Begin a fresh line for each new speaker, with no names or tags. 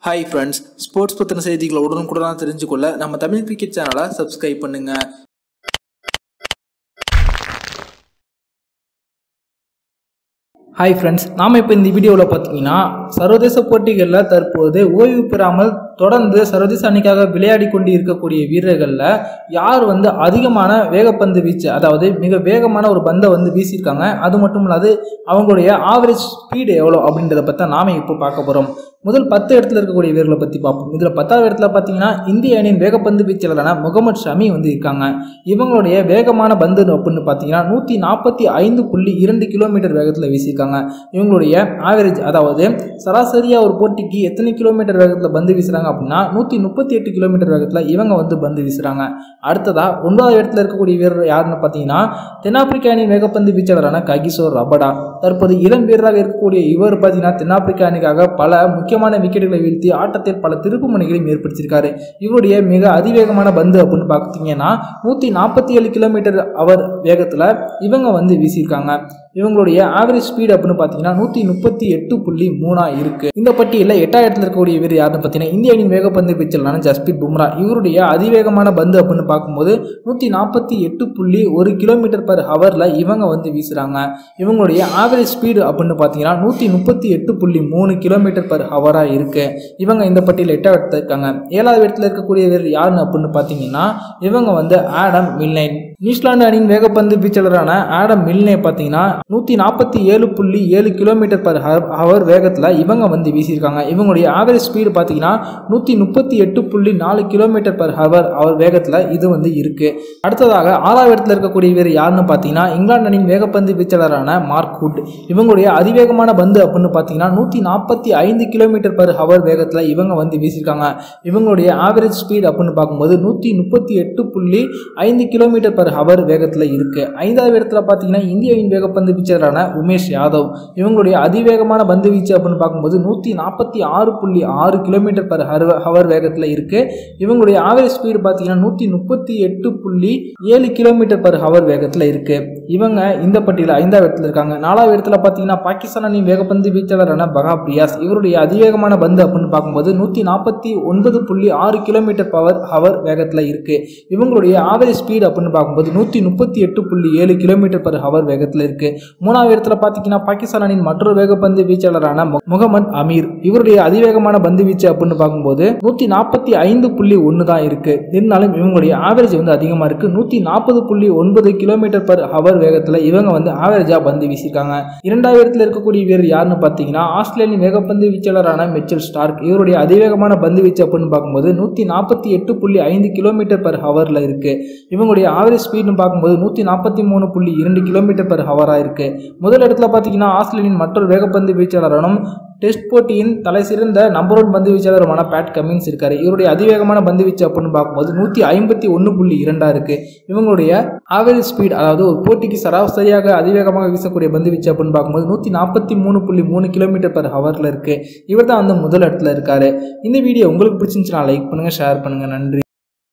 hi friends sports பற்றின செய்திகளை உடனுக்குடனாக தெரிஞ்சுக்கொள்ள நம்ம தமிழ் கிரிக்கெட் சேனலை சப்ஸ்கிரைப் பண்ணுங்க ஹாய் ஃப்ரெண்ட்ஸ் நாம் இப்போ இந்த வீடியோவில் பார்த்தீங்கன்னா சர்வதேச போட்டிகளில் தற்போது ஓய்வு பெறாமல் தொடர்ந்து சர்வதேச அணிக்காக விளையாடி கொண்டு இருக்கக்கூடிய வீரர்களில் யார் வந்து அதிகமான வேகப்பந்து வீச்சு அதாவது மிக வேகமான ஒரு பந்தை வந்து வீசியிருக்காங்க அது மட்டும் இல்லாது அவங்களுடைய ஆவரேஜ் ஸ்பீடு எவ்வளோ அப்படின்றத பற்றி நாம இப்போ பார்க்க போகிறோம் முதல் பத்து இடத்துல இருக்கக்கூடிய வீரர்களை பற்றி பார்ப்போம் இதில் பத்தாவது இடத்துல பார்த்தீங்கன்னா இந்திய அணியின் வேகப்பந்து வீச்சாளரான முகமது ஷமி வந்து இருக்காங்க இவங்களுடைய வேகமான பந்து அப்படின்னு பார்த்தீங்கன்னா நூற்றி நாற்பத்தி ஐந்து புள்ளி இரண்டு கிலோமீட்டர் வேகத்தில் வீசியிருக்காங்க இவங்களுடைய ஆவரேஜ் அதாவது சராசரியாக ஒரு போட்டிக்கு எத்தனை கிலோமீட்டர் வேகத்தில் பந்து வீசுகிறாங்க அப்படின்னா நூற்றி முப்பத்தி எட்டு கிலோமீட்டர் வேகத்தில் இவங்க வந்து பந்து வீசுகிறாங்க அடுத்ததாக ஒன்பதாவது இடத்துல இருக்கக்கூடிய வீரர் யாருன்னு பார்த்தீங்கன்னா தென்னாப்பிரிக்க அணியின் வேகப்பந்து வீச்சாளரான ககிசோர் ரபடா தற்போது இளம் வீரராக இருக்கக்கூடிய இவர் பார்த்தீங்கன்னா தென்னாப்பிரிக்க அணிக்காக பல முக்கியமான விக்கெட்டுகளை வீழ்த்தி ஆட்டத்தில் பல திருப்பு முனைகளையும் ஏற்படுத்தியிருக்காரு இவருடைய மிக அதிவேகமான பந்து அப்படின்னு பார்த்தீங்கன்னா நூற்றி நாற்பத்தி ஏழு கிலோமீட்டர் அவர் வேகத்தில் இவங்க வந்து வீசியிருக்காங்க இவங்களுடைய ஆவரேஜ் ஸ்பீடு அப்படின்னு பார்த்தீங்கன்னா நூற்றி முப்பத்தி எட்டு புள்ளி மூணா இருக்கு இந்த பட்டியலில் எட்டாயிரத்தில் இருக்கக்கூடிய வீரர் யாருன்னு பார்த்தீங்கன்னா இந்திய அணியின் வேகப்பந்து வீச்சலான ஜஸ்பீத் பும்ரா இவருடைய அதிவேகமான பந்து அப்படின்னு பார்க்கும்போது நூற்றி நாற்பத்தி எட்டு புள்ளி ஒரு கிலோமீட்டர் பர் ஹவரில் இவங்க வந்து வீசுகிறாங்க இவங்களுடைய ஆவரேஜ் ஸ்பீடு அப்படின்னு பார்த்தீங்கன்னா நூற்றி முப்பத்தி எட்டு புள்ளி மூணு கிலோமீட்டர் பர் ஹவராக இருக்கு இவங்க இந்த பட்டியலில் எட்டாவது இடத்துல இருக்காங்க ஏழாவது இடத்துல இருக்கக்கூடிய வீரர் யாருன்னு அப்படின்னு பார்த்தீங்கன்னா இவங்க வந்து ஆடம் மில்னைன் நியூசிலாந்து அணியின் வேகப்பந்து வீச்சாளரான ஆடம் மில்னே பார்த்தீங்கன்னா நூற்றி நாற்பத்தி ஏழு புள்ளி ஏழு கிலோமீட்டர் பர் ஹவர் வேகத்தில் இவங்க வந்து வீசியிருக்காங்க இவங்களுடைய ஆவரேஜ் ஸ்பீடு பார்த்தீங்கன்னா நூற்றி முப்பத்தி எட்டு புள்ளி நாலு கிலோமீட்டர் பர் ஹவர் அவர் வேகத்தில் இது வந்து இருக்கு அடுத்ததாக ஆறாவது இடத்துல இருக்கக்கூடிய வீரர் யாருன்னு பார்த்தீங்கன்னா இங்கிலாந்து அணியின் வேகப்பந்து வீச்சாளரான மார்க் வுட் இவங்களுடைய அதிவேகமான பந்து அப்படின்னு பார்த்தீங்கன்னா நூற்றி நாற்பத்தி ஐந்து கிலோமீட்டர் பர் ஹவர் வேகத்தில் இவங்க வந்து வீசியிருக்காங்க இவங்களுடைய ஆவரேஜ் ஸ்பீட் அப்படின்னு பார்க்கும்போது நூற்றி முப்பத்தி எட்டு புள்ளி ஐந்து கிலோமீட்டர் பர் ஹவர் வேகத்தில் இருக்கு ஐந்தாவது இடத்துல பார்த்தீங்கன்னா இந்தியாவின் வேகப்பந்து வீச்சரான உமேஷ் யாதவ் இவங்களுடைய அதிவேகமான பந்து வீச்சு அப்படின்னு பார்க்கும்போது நூற்றி நாற்பத்தி ஆறு புள்ளி ஆறு கிலோமீட்டர் பர் ஹவர் வேகத்தில் இருக்கு இவங்களுடைய ஆவரேஜ் ஸ்பீடு பார்த்தீங்கன்னா நூற்றி முப்பத்தி எட்டு புள்ளி ஏழு கிலோமீட்டர் பர் ஹவர் வேகத்தில் இருக்கு இவங்க இந்த பட்டியலில் ஐந்தாவது இடத்துல இருக்காங்க நாலாவது இடத்துல பார்த்தீங்கன்னா பாகிஸ்தான் அணியின் வேகப்பந்து வீச்சாளரான பகா பிரியாஸ் இவருடைய அதிவேகமான பந்து அப்படின்னு பார்க்கும்போது நூற்றி நாற்பத்தி ஒன்பது புள்ளி ஆறு கிலோமீட்டர் பவர் ஹவர் வேகத்தில் இருக்கு இவங்களுடைய ஆவரேஜ் ஸ்பீடு அப்படின்னு பார்க்கும்போது நூற்றி முப்பத்தி எட்டு புள்ளி ஏழு கிலோமீட்டர் பர் ஹவர் வேகத்தில் இருக்கு மூணாவது இடத்துல பார்த்தீங்கன்னா பாகிஸ்தான் அணியின் மற்றொரு வேகப்பந்து வீச்சாளரான முகமது அமீர் இவருடைய அதிவேகமான பந்து வீச்சு அப்படின்னு பார்க்கும்போது நூற்றி நாற்பத்தி ஐந்து புள்ளி ஒன்று தான் இருக்கு இருந்தாலும் இவங்களுடைய ஆவரேஜ் வந்து அதிகமாக இருக்கு நூற்றி நாற்பது புள்ளி ஒன்பது கிலோமீட்டர் பர் ஹவர் வேகத்தில் இவங்க வந்து ஆவரேஜாக பந்து வீசியிருக்காங்க இரண்டாவது இடத்துல இருக்கக்கூடிய வீரர் யாருன்னு பார்த்தீங்கன்னா ஆஸ்திரேலியன் வேகப்பந்து வீச்சாளரான மிச்சல் ஸ்டார்க் இவருடைய அதிவேகமான பந்து வீச்சு அப்படின்னு பார்க்கும்போது நூற்றி நாற்பத்தி எட்டு புள்ளி ஐந்து கிலோமீட்டர் பர் ஹவரில் இருக்கு இவங்களுடைய ஆவரேஜ் ஸ்பீடுன்னு பார்க்கும்போது நூற்றி நாற்பத்தி மூணு புள்ளி இரண்டு கிலோமீட்டர் பர் ஹவராக இருக்கு முதல் இடத்துல பார்த்தீங்கன்னா ஆஸ்திரேலியன் மற்றொரு வேகப்பந்து வீச்சாளரானும் டெஸ்ட் போட்டியின் தலை சிறந்த நம்பர் ஒன் பந்து வீச்சாளருமான பேட் கமின்ஸ் இருக்காரு இவருடைய அதிவேகமான பந்து வீச்சு அப்படின்னு பார்க்கும்போது நூற்றி ஐம்பத்தி ஒன்று புள்ளி இரண்டாக இருக்கு இவங்களுடைய ஆவரேஜ் ஸ்பீட் அதாவது ஒரு போட்டிக்கு சராசரியாக அதிவேகமாக வீசக்கூடிய பந்து வீச்சு அப்படின்னு பார்க்கும்போது நூற்றி நாற்பத்தி மூணு புள்ளி மூணு கிலோமீட்டர் பர் ஹவரில் இருக்கு இவர் தான் வந்து முதல் இடத்துல இருக்காரு இந்த வீடியோ உங்களுக்கு பிடிச்சிருந்துச்சுன்னா லைக் பண்ணுங்க ஷேர் பண்ணுங்க நன்றி